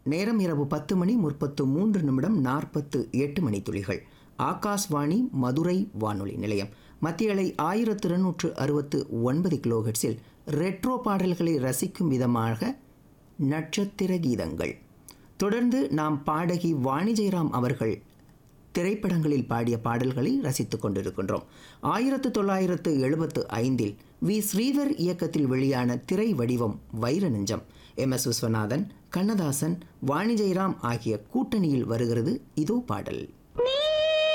நேரம் இரவு பத்து மணி முப்பத்து மூன்று நிமிடம் நாற்பத்து எட்டு மணி துளிகள் ஆகாஷ்வாணி மதுரை வானொலி நிலையம் மத்தியலை ஆயிரத்து இருநூற்று அறுபத்து ஒன்பது கிலோஹெட்ஸில் ரெட்ரோ பாடல்களை ரசிக்கும் விதமாக நட்சத்திர கீதங்கள் தொடர்ந்து நாம் பாடகி வாணி ஜெயராம் அவர்கள் திரைப்படங்களில் பாடிய பாடல்களை ரசித்துக் கொண்டிருக்கின்றோம் ஆயிரத்து தொள்ளாயிரத்து எழுபத்து ஐந்தில் வி ஸ்ரீதர் இயக்கத்தில் வெளியான திரை வடிவம் வைர நெஞ்சம் எம் எஸ் விஸ்வநாதன் கண்ணதாசன் வாணி ஜெயராம் ஆகிய கூட்டணியில் வருகிறது இதோ பாடல் நீ